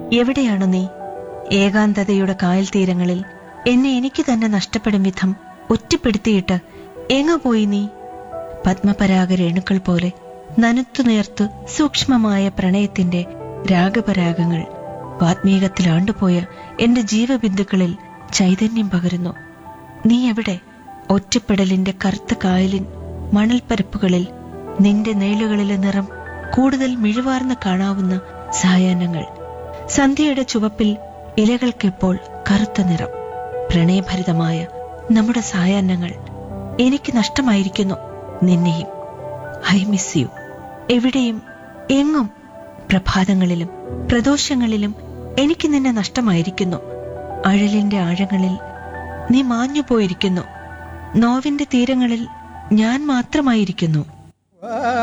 എവിടെയാണ് നീ ഏകാന്തതയുടെ കായൽ തീരങ്ങളിൽ എന്നെ എനിക്ക് തന്നെ നഷ്ടപ്പെടും വിധം ഒറ്റപ്പെടുത്തിയിട്ട് എങ്ങ പോയി നീ പത്മപരാഗ രേണുക്കൾ പോലെ നനുത്തു നേർത്തു സൂക്ഷ്മമായ പ്രണയത്തിന്റെ രാഗപരാഗങ്ങൾ വാത്മീകത്തിൽ ആണ്ടുപോയ എന്റെ ജീവബിന്ദുക്കളിൽ ചൈതന്യം പകരുന്നു നീ എവിടെ ഒറ്റപ്പെടലിന്റെ കറുത്ത കായലിൻ മണൽപ്പരപ്പുകളിൽ നിന്റെ നേളുകളിലെ നിറം കൂടുതൽ മിഴിവാർന്ന് കാണാവുന്ന സായാഹ്നങ്ങൾ സന്ധ്യയുടെ ചുവപ്പിൽ ഇലകൾക്കിപ്പോൾ കറുത്ത നിറം പ്രണയഭരിതമായ നമ്മുടെ സായാഹ്നങ്ങൾ എനിക്ക് നഷ്ടമായിരിക്കുന്നു നിന്നെയും ഐ മിസ് യു എവിടെയും എങ്ങും പ്രഭാതങ്ങളിലും പ്രദോഷങ്ങളിലും എനിക്ക് നിന്നെ നഷ്ടമായിരിക്കുന്നു അഴലിന്റെ ആഴങ്ങളിൽ നീ മാഞ്ഞു പോയിരിക്കുന്നു നോവിന്റെ തീരങ്ങളിൽ ഞാൻ മാത്രമായിരിക്കുന്നു